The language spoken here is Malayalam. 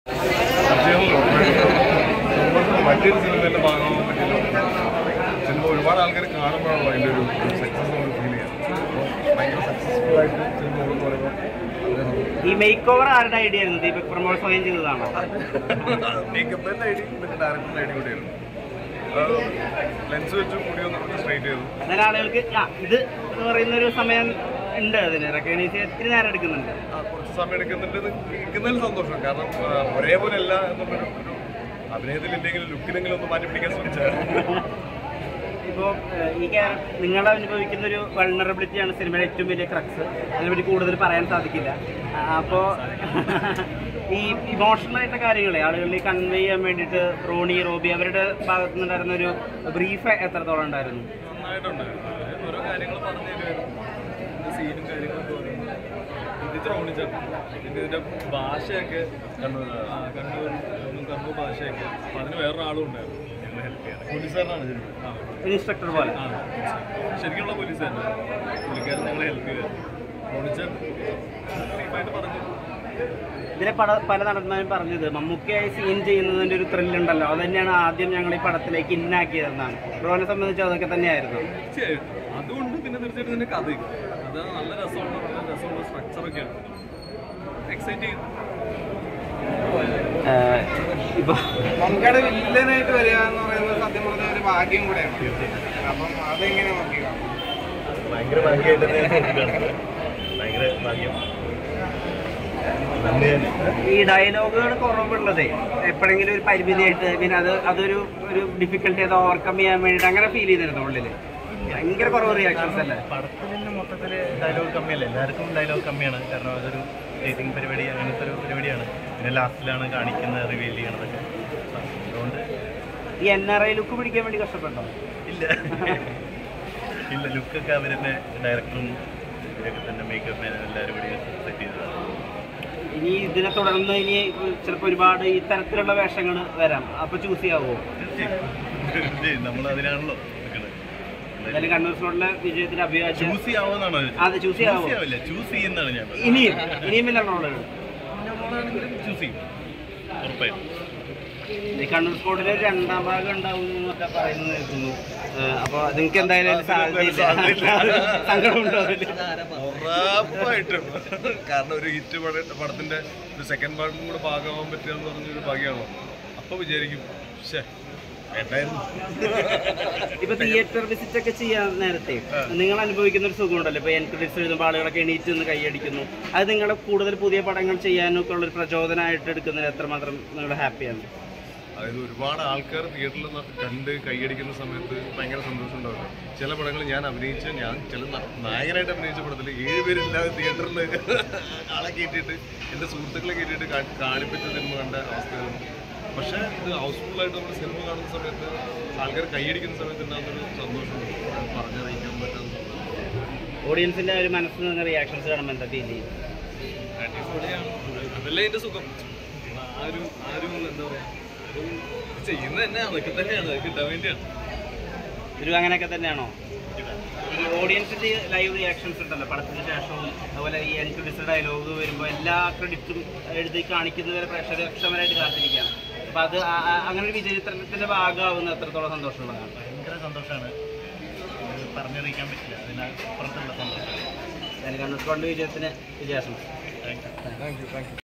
വിജയം ഉറപ്പായിട്ടും നമുക്ക് മറ്റൊരു സിനിമയുടെ ഭാഗമാകാൻ പറ്റില്ല സിനിമ ഒരുപാട് ആൾക്കാർ കാണുമ്പോഴാണല്ലോ അതിൻ്റെ ഒരു സക്സസ് നമ്മൾ ഫീൽ ചെയ്യാം അപ്പോൾ ഭയങ്കര സക്സസ്ഫുൾ ആയിട്ട് സിനിമ എന്ന് പറയുമ്പോൾ ഈ മേക്ക് ഓവർ ആരുടെ ഐഡിയ ആയിരുന്നു ദീപക് പ്രമോദ് സ്വയം ചെയ്തതാണോ മേക്കപ്പിൻ്റെ ഐഡി പിന്നെ ഡയറക്ടറിൻ്റെ ഐഡി കൂടിയായിരുന്നു ലെൻസ് വെച്ച് മുടി ഒന്ന് സ്ട്രൈറ്റ് ചെയ്തു എന്നാൽ ആളുകൾക്ക് ആ ഇത് എന്ന് പറയുന്ന ഒരു സമയം ഉണ്ട് അതിന് റെക്കഗ്നൈസ് ചെയ്യാൻ ഇത്തിരി നേരം എടുക്കുന്നുണ്ട് ആ, കുറച്ച് സമയം എടുക്കുന്നുണ്ട് ഇരിക്കുന്നതിൽ സന്തോഷം കാരണം ആ, ഒരേപോലെ അല്ല എന്നുള്ളൊരു ഒരു അഭിനയത്തിലില്ലെങ്കിൽ ലുക്കിലെങ്കിലും ഒന്ന് മാറ്റി പിടിക്കാൻ ശ്രമിച്ചാൽ ഇപ്പോൾ ഈ ക്യാര- നിങ്ങൾ അനുഭവിക്കുന്ന ഒരു വൾണറബിലിറ്റിയാണ് സിനിമയുടെ ഏറ്റവും വലിയ ക്രക്സ് അതിനെപ്പറ്റി കൂടുതൽ പറയാൻ സാധിക്കില്ല അപ്പോൾ ഈ ഇമോഷണൽ ആയിട്ടുള്ള കാര്യങ്ങളെ ആളുകളിൽ കൺവേ ചെയ്യാൻ വേണ്ടിയിട്ട് റോണി റോബി അവരുടെ ഭാഗത്തു നിന്നുണ്ടായിരുന്ന ഒരു ബ്രീഫ് എത്രത്തോളം ഉണ്ടായിരുന്നു നന്നായിട്ടുണ്ട് അതായത് ഓരോ കാര്യങ്ങൾ പറഞ്ഞു തരുമായിരുന്നു സീനും കാര്യങ്ങളൊക്കെ പറയുന്നത് ഇത് തോന്നിച്ചാണ് പിന്നെ ഇതിന്റെ ഭാഷയൊക്കെ കണ്ണൂർ കണ്ണൂർ കണ്ണൂർ ഭാഷയൊക്കെ അപ്പം അതിന് വേറൊരാളും ഉണ്ടായിരുന്നു ഞങ്ങൾ ഹെൽപ്പ് ചെയ്യാൻ പോലീസുകാരനാണ് ശരിക്കും ആ ഒരു ഇൻസ്ട്രക്ടർ പോലെ ആ ശരിക്കുള്ള പോലീസുകാരനാണ് പുള്ളിക്കാരൻ ഞങ്ങളെ ഹെൽപ്പ് ചെയ്തായിരുന്നു റോണിച്ചൻ ബ്രീഫായിട്ട് പറഞ്ഞു ഇതിലെ പല പല നടന്മാരും പറഞ്ഞത് മമ്മൂക്കയായി സീൻ ചെയ്യുന്നതിന്റെ ഒരു ത്രില്ലുണ്ടല്ലോ അത് തന്നെയാണ് ആദ്യം ഞങ്ങൾ ഈ പടത്തിലേക്ക് ഇന്നാക്കിയതെന്നാണ് ബ്രോനെ സംബന്ധിച്ച് അതൊക്കെ തന്നെയായിരുന്നു തീർച്ചയായിട്ടും അതുകൊണ്ട് പിന്നെ തീർച്ചയായിട്ടും ഇതിന്റെ കഥയും അത് നല്ല രസമുള്ള നല്ല രസമുള്ള സ്ട്രക്ചറൊക്കെയാണ് എക്സൈറ്റിംഗ് ഇപ്പൊ മമ്മൂക്കയുടെ വില്ലനായിട്ട് വരിക എന്ന് പറയുന്നത് സത്യം പറഞ്ഞ ഒരു ഭാഗ്യം കൂടെയാണ് അപ്പം അതെങ്ങനെ നോക്കിയോ ഭയങ്കര ഭാഗ്യമായിട്ട് തന്നെ നോക്കുകയാണ് ഭയങ്കര ഭാഗ്യം നന്ദി തന്നെ ഈ ഡയലോഗുകൾ കുറവുള്ളതേ എപ്പോഴെങ്കിലും ഒരു പരിമിതിയായിട്ട് പിന്നെ അത് അതൊരു ഒരു ഡിഫിക്കൽട്ടി അത് ഓവർകം ചെയ്യാൻ വേണ്ടിയിട്ട് അങ്ങനെ ഫീൽ ചെയ്തിരുന്നു ഉള്ളില് ഭയങ്കര കുറവ് റിയാക്ഷൻസ് അല്ലേ പടത്തിൽ തന്നെ മൊത്തത്തിൽ ഡയലോഗ് കമ്മിയല്ലേ എല്ലാവർക്കും ഡയലോഗ് കമ്മിയാണ് കാരണം അതൊരു ഡേറ്റിംഗ് പരിപാടി അങ്ങനത്തെ ഒരു പരിപാടിയാണ് പിന്നെ ലാസ്റ്റിലാണ് കാണിക്കുന്നത് റിവീൽ ചെയ്യണതൊക്കെ അപ്പൊ അതുകൊണ്ട് ഈ എൻ ആർ ഐ ലുക്ക് പിടിക്കാൻ വേണ്ടി കഷ്ടപ്പെട്ടോ ഇല്ല ഇല്ല ലുക്കൊക്കെ അവർ തന്നെ ഡയറക്ടറും ഇവരൊക്കെ തന്നെ മേക്കപ്പ് എല്ലാവരും കൂടി സെറ്റ് ചെയ്തതാണ് ഇനി ഇതിനെ തുടർന്ന് ഇനി ചിലപ്പോൾ ഒരുപാട് ഈ തരത്തിലുള്ള വേഷങ്ങൾ വരാം അപ്പൊ ചൂസ് ചെയ്യാവോ തീർച്ചയായും തീർച്ചയായും നമ്മൾ അതിനാണല്ലോ നിൽക്കുന്നത് എന്തായാലും കണ്ണൂർ സ്ലോട്ടിലെ വിജയത്തിന്റെ അഭിവാജ്യം ചൂസ് ചെയ്യാവുന്നതാണോ അതെ, choose ചെയ്യാവോ? ചെയ്യാവില്ല ചൂസ് ചെയ്യുന്നതാണ് ഞാൻ പറഞ്ഞത്. ഇനിയും ഇനിയും വല്ല റോളുകൾ നമ്മളാണെങ്കിലും ചൂസ് ചെയ്യും ഉറപ്പായും ഈ കണ്ണൂർ സ്കോഡിൽ ഒരു രണ്ടാം ഭാഗം ഉണ്ടാവും എന്നൊക്കെ പറയുന്നത് കേൾക്കുന്നു അപ്പൊ നിങ്ങൾക്ക് എന്തായാലും അതിൽ സാധ്യതയില്ല സങ്കടം ഉണ്ടോ അതില് ഉറപ്പായിട്ടും കാരണം ഒരു ഹിറ്റ് പടത്തിന്റെ ഒരു സെക്കൻഡ് പാർട്ടും കൂടെ ഭാഗമാവാൻ പറ്റുക എന്ന് പറഞ്ഞൊരു ഭാഗ്യമാണല്ലോ അപ്പൊ വിചാരിക്കും ശേ വേണ്ടായിരുന്നു ഇപ്പൊ തിയേറ്റർ വിസിറ്റ് ഒക്കെ ചെയ്യാൻ നേരത്തെ നിങ്ങൾ അനുഭവിക്കുന്ന ഒരു സുഖമുണ്ടല്ലോ ഇപ്പൊ എൻ ക്രെഡിറ്റ്സ് എഴുതുമ്പോൾ ആളുകളൊക്കെ എണീറ്റ് നിന്ന് കൈയടിക്കുന്നു അത് നിങ്ങളെ കൂടുതൽ പുതിയ പടങ്ങൾ ചെയ്യാനൊക്കെ ഉള്ള ഒരു പ്രചോദനമായിട്ട് എടുക്കുന്നതിൽ എത്രമാത്രം നിങ്ങൾ ഹാപ്പിയാണ് അതായത് ഒരുപാട് ആൾക്കാർ തിയേറ്ററിൽ കണ്ട് കൈയടിക്കുന്ന സമയത്ത് ഭയങ്കര സന്തോഷം ഉണ്ടാവും ചില പടങ്ങൾ ഞാൻ അഭിനയിച്ച ഞാൻ ചില ന- നായകനായിട്ട് അഭിനയിച്ച പടത്തിൽ ഏഴുപേരില്ലാതെ തിയേറ്ററിൽ ആളെ കയറ്റിയിട്ട് എൻ്റെ സുഹൃത്തുക്കളെ കയറ്റിയിട്ട് കാ- കാണിപ്പിച്ച സിനിമ കണ്ട അവസ്ഥയായിരുന്നു പക്ഷേ ഇത് ഹൗസ്ഫുള്ളായിട്ട് നമ്മൾ സിനിമ കാണുന്ന സമയത്ത് ആൾക്കാർ കൈയടിക്കുന്ന സമയത്ത് ഉണ്ടാകുന്നൊരു സന്തോഷം പറഞ്ഞറിയിക്കാൻ പറ്റാത്ത സന്തോഷം ഓഡിയൻസിന്റെ ഒരു മനസ്സിൽ നിന്ന് റിയാക്ഷൻസ് കാണുമ്പോൾ എന്താ ഫീൽ ചെയ്യും അടിപൊളിയാണ് അതല്ലേ എൻ്റെ സുഖം ആ ഒരു ആ ഒരു എന്താ പറയുക ഒരു ചെയ്യുന്നത് തന്നെ അതൊക്കെ തന്നെയാണ് അത് കിട്ടാൻ വേണ്ടിയാണ് ഒരു അങ്ങനെയൊക്കെ തന്നെയാണോ ഈ ഓഡിയൻസിന്റെ ലൈവ് റിയാക്ഷൻസ് ഉണ്ടല്ലോ പടത്തിന് ശേഷവും അതുപോലെ ഈ എൻക്രിഡിസ് ഡയലോഗ് വരുമ്പോൾ എല്ലാ ക്രെഡിറ്റും എഴുതി കാണിക്കുന്നവരെ പ്രേക്ഷകർ അക്ഷമരായിട്ട് കാത്തിരിക്കുകയാണ് അപ്പൊ അത് ആ- ആ- അങ്ങനെ ഒരു വിജയചിത്രത്തിന്റെ ഭാഗമാവുന്ന എത്രത്തോളം സന്തോഷമുള്ളതാണ് ഭയങ്കര സന്തോഷമാണ് ഇത് പറഞ്ഞറിയിക്കാൻ പറ്റില്ല അതിനപ്പുറത്തുള്ള സന്തോഷം കണ്ണൂർ കൊണ്ട് വിജയത്തിന് വിജയാശംസ thank you thank you thank U